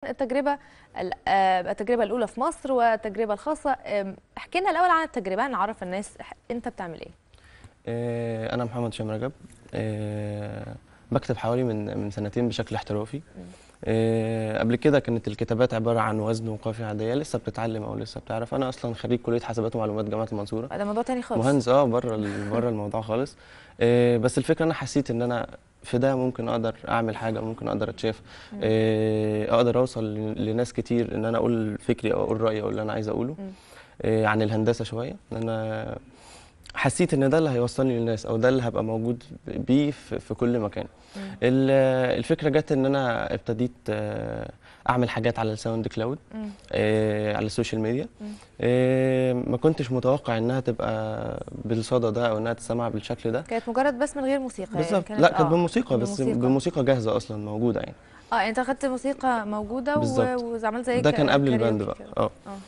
التجربه ال- آه، التجربه الاولى في مصر والتجربه الخاصه آم، احكي لنا الاول عن التجربه نعرف الناس ح- انت بتعمل ايه آه، انا محمد هشام رجب آه، بكتب حوالي من من سنتين بشكل احترافي آه، قبل كده كانت الكتابات عباره عن وزن وقافيه عاديه لسه بتتعلم او لسه بتعرف انا اصلا خريج كليه حاسبات ومعلومات جامعه المنصوره ده موضوع تاني خالص مهندس اه بره ال- بره الموضوع خالص آه، بس الفكره انا حسيت ان انا في ده ممكن اقدر اعمل حاجه ممكن اقدر اتشاف آه، اقدر اوصل ل- لناس كتير ان انا اقول فكري او اقول رايي او اللي انا عايز اقوله مم. آه، عن الهندسه شويه ان انا حسيت ان ده اللي هيوصلني للناس او ده اللي هبقى موجود بيه في في كل مكان مم. ال- الفكره جت ان انا ابتديت آه، اعمل حاجات على الساوند كلاود مم. آه، على السوشيال ميديا مم. آه، ما كنتش متوقع انها تبقى بالصدى ده او انها تتسمع بالشكل ده كانت مجرد بس من غير موسيقى يعني بالظبط كانت- لا كانت آه، بموسيقى بس بموسيقى. بموسيقى جاهزه اصلا موجوده يعني اه انت اخدت موسيقى موجوده بالظبط. و- وعملت زي ده كان ك- قبل كاريوكي الباند بقى كده. اه اه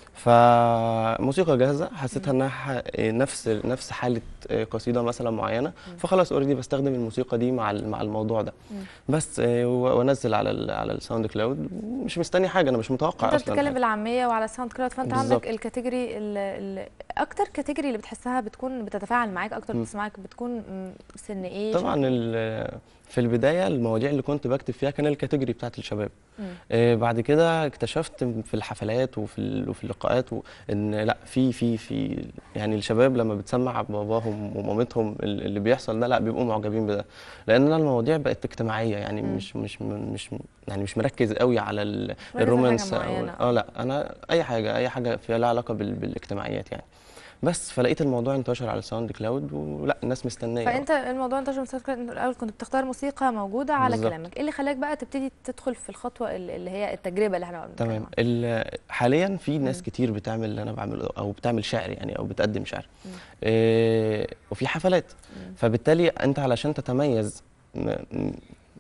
فموسيقى جاهزه حسيتها انها ح- نفس نفس حاله قصيده مثلا معينه فخلاص اوريدي بستخدم الموسيقى دي مع ال- مع الموضوع ده مم. بس آه، و- وانزل على ال على الساوند كلاود مش مستني حاجه انا مش متوقع انت اصلا بتتكلم حاجة. بالعاميه وعلى الساوند كلاود فانت بالظبط. عندك الكاتيجوري ال- ال- اكتر كاتيجوري اللي بتحسها بتكون بتتفاعل معاك اكتر مم. بتسمعك بتكون م، سن ايه طبعا ال- في البدايه المواضيع اللي كنت بكتب فيها كان الكاتيجوري بتاعت الشباب مم. آه، بعد كده اكتشفت في الحفلات وفي ال- وفي اللقاءات و- ان لا في في في يعني الشباب لما بتسمع باباهم ومامتهم ال- اللي بيحصل ده لا بيبقوا معجبين بده لان انا المواضيع بقت اجتماعيه يعني مم. مش مش مش يعني مش مركز قوي على ال- مركز على الرومانس حاجة أو- معينة. اه لا انا اي حاجه اي حاجه فيها لها علاقه بال- بالاجتماعيات يعني بس فلقيت الموضوع انتشر على الساوند كلاود ولا الناس مستنيه فانت الموضوع انتشر من الساوند كلاود، انت الاول كنت بتختار موسيقى موجوده على بالظبط. كلامك ايه اللي خلاك بقى تبتدي تدخل في الخطوه ال- اللي هي التجربه اللي احنا بنتكلم تمام عنها؟ ال- حاليا في ناس مم. كتير بتعمل اللي انا بعمله او بتعمل شعر يعني او بتقدم شعر مم. إيه وفي حفلات مم. فبالتالي انت علشان تتميز م- م-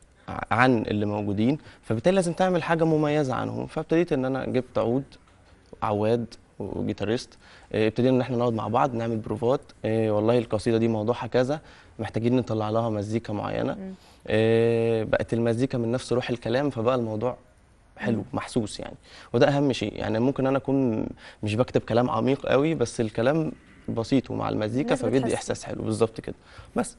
عن اللي موجودين فبالتالي لازم تعمل حاجه مميزه عنهم فابتديت ان انا جبت عود عواد وجيتاريست إيه، ابتدينا ان احنا نقعد مع بعض نعمل بروفات إيه والله القصيده دي موضوعها كذا محتاجين نطلع لها مزيكا معينه مم. آه، بقت المزيكا من نفس روح الكلام فبقى الموضوع حلو محسوس يعني وده اهم شيء يعني ممكن انا اكون مش بكتب كلام عميق قوي بس الكلام بسيط ومع المزيكا الناس فبيدي بتحس. احساس حلو بالظبط كده بس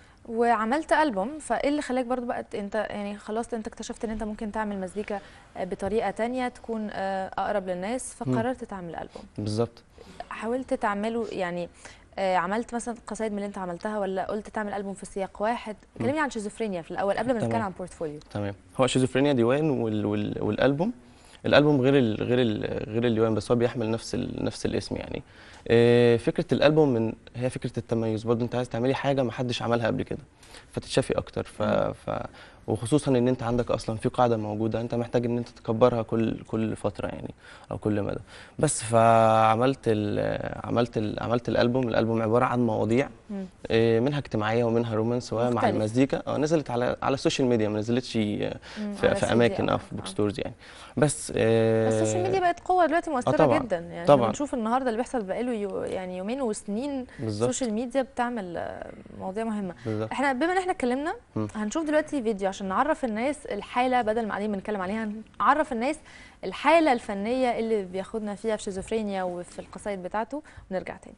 وعملت ألبوم فايه اللي خلاك برضو بقى ت- انت يعني خلاص انت اكتشفت ان انت ممكن تعمل مزيكا آه، بطريقه تانية تكون آه، اقرب للناس فقررت تعمل ألبوم بالظبط حاولت تعمله يعني آه، عملت مثلا قصايد من اللي انت عملتها ولا قلت تعمل ألبوم في سياق واحد كلمني عن شيزوفرينيا في الاول قبل ما نتكلم تمام. عن بورتفوليو تمام هو شيزوفرينيا ديوان وال وال والالبوم الالبوم غير ال غير ال غير الديوان بس هو بيحمل نفس ال نفس الاسم يعني آه، فكره الالبوم من هي فكره التميز برضه انت عايز تعملي حاجه ما حدش عملها قبل كده فتتشافي اكتر ف, ف وخصوصا ان انت عندك اصلا في قاعده موجوده انت محتاج ان انت تكبرها كل كل فتره يعني او كل مدى بس فعملت ال عملت ال عملت الالبوم الالبوم عباره عن مواضيع مم. آه، منها اجتماعيه ومنها رومانس ومع مختلف. المزيكا اه نزلت على على السوشيال ميديا ما نزلتش آه، مم، في, على في CD اماكن أو- اه في بوك آه. ستورز يعني بس آه بس السوشيال ميديا بقت قوه دلوقتي مؤثره طبعاً، جدا يعني طبعاً. احنا بنشوف النهارده اللي بيحصل بقاله يو يعني يومين وسنين بالظبط السوشيال ميديا بتعمل آه، مواضيع مهمه بالظبط احنا بما ان احنا اتكلمنا مم. هنشوف دلوقتي فيديو عشان نعرف الناس الحاله بدل ما قاعدين بنتكلم عليها نعرف الناس الحاله الفنيه اللي بياخدنا فيها في شيزوفرينيا وفي القصايد بتاعته ونرجع تاني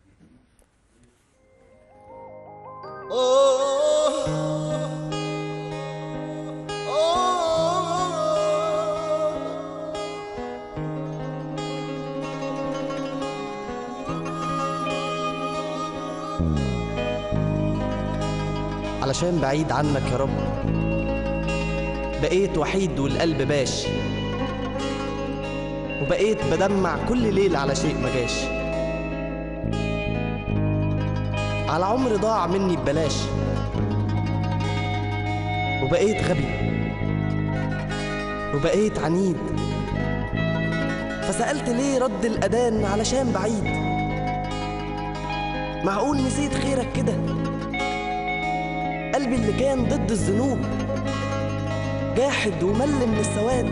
علشان بعيد عنك يا رب بقيت وحيد والقلب باش وبقيت بدمع كل ليل على شيء ما جاش على عمر ضاع مني ببلاش وبقيت غبي وبقيت عنيد فسألت ليه رد الأذان علشان بعيد معقول نسيت خيرك كده قلبي اللي كان ضد الذنوب جاحد ومل من السواد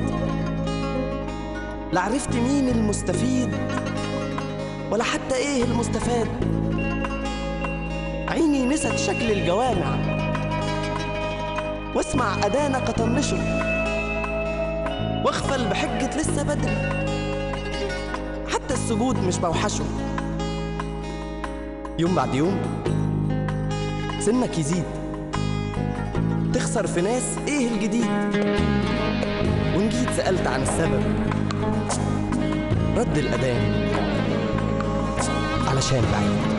لا عرفت مين المستفيد ولا حتى ايه المستفاد عيني نست شكل الجوامع واسمع أذانك طنشه واغفل بحجة لسه بدري حتى السجود مش بوحشه يوم بعد يوم سنك يزيد تخسر في ناس ايه الجديد وان جيت سألت عن السبب رد الأذان علشان بعيد